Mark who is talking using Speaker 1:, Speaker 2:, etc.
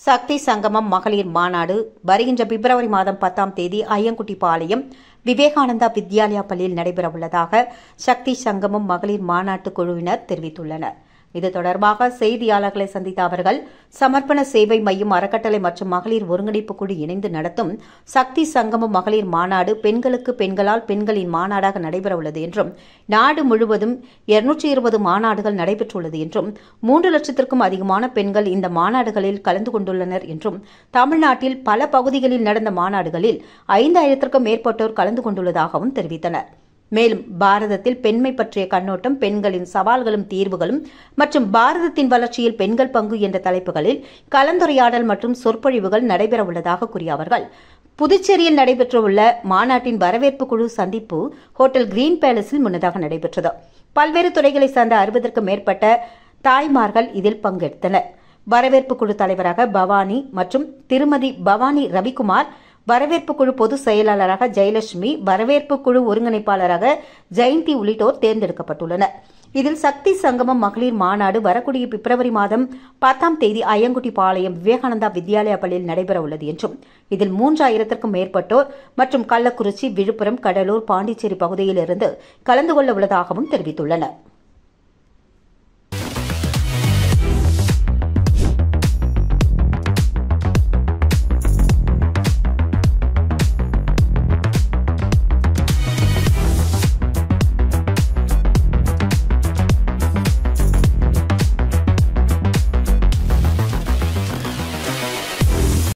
Speaker 1: சக்தி சங்கமம் மகளிர் மாநாடு வருகின்ற பிப்ரவரி மாதம் பத்தாம் தேதி ஐயங்குட்டிப்பாளையம் விவேகானந்தா வித்யாலயா பள்ளியில் நடைபெறவுள்ளதாக சக்தி சங்கமம் மகளிர் மாநாட்டு குழுவினர் தெரிவித்துள்ளனர் இது தொடர்பாக செய்தியாளர்களை சந்தித்த அவர்கள் சமர்ப்பண சேவை மையம் அறக்கட்டளை மற்றும் மகளிர் ஒருங்கிணைப்பு குழு இணைந்து நடத்தும் சக்தி சங்கமம் மகளிர் மாநாடு பெண்களுக்கு பெண்களால் பெண்களின் மாநாடாக நடைபெறவுள்ளது என்றும் நாடு முழுவதும் இருநூற்றி இருபது மாநாடுகள் நடைபெற்றுள்ளது என்றும் மூன்று லட்சத்திற்கும் அதிகமான பெண்கள் இந்த மாநாடுகளில் கலந்து கொண்டுள்ளனர் என்றும் தமிழ்நாட்டில் பல பகுதிகளில் நடந்த மாநாடுகளில் ஐந்தாயிரத்திற்கும் மேற்பட்டோர் கலந்து கொண்டுள்ளதாகவும் தெரிவித்தனர் மேலும் பாரதத்தில் பெண்மை பற்றிய கண்ணோட்டம் பெண்களின் சவால்களும் தீர்வுகளும் மற்றும் பாரதத்தின் வளர்ச்சியில் பெண்கள் பங்கு என்ற தலைப்புகளில் கலந்துரையாடல் மற்றும் சொற்பொழிவுகள் நடைபெறவுள்ளதாக கூறிய அவர்கள் புதுச்சேரியில் நடைபெறவுள்ள மாநாட்டின் வரவேற்பு குழு சந்திப்பு ஹோட்டல் கிரீன் பேலஸில் முன்னதாக நடைபெற்றது பல்வேறு துறைகளை சார்ந்த அறுபதற்கும் மேற்பட்ட தாய்மார்கள் இதில் பங்கெடுத்தனர் வரவேற்பு குழு தலைவராக பவானி மற்றும் திருமதி பவானி ரவிக்குமார் வரவேற்பு குழு பொதுச் செயலாளராக ஜெயலட்சுமி வரவேற்பு குழு ஒருங்கிணைப்பாளராக ஜெயந்தி உள்ளிட்டோர் தேர்ந்தெடுக்கப்பட்டுள்ளனர் இதில் சக்தி சங்கமம் மகளிர் மாநாடு வரக்கூடிய பிப்ரவரி மாதம் பத்தாம் தேதி ஐயங்குட்டிப்பாளையம் விவேகானந்தா வித்யாலயா பள்ளியில் நடைபெறவுள்ளது என்றும் இதில் மூன்றாயிரத்திற்கும் மேற்பட்டோர் மற்றும் கள்ளக்குறிச்சி விழுப்புரம் கடலூர் பாண்டிச்சேரி பகுதியிலிருந்து கலந்து கொள்ள உள்ளதாகவும் தெரிவித்துள்ளனா்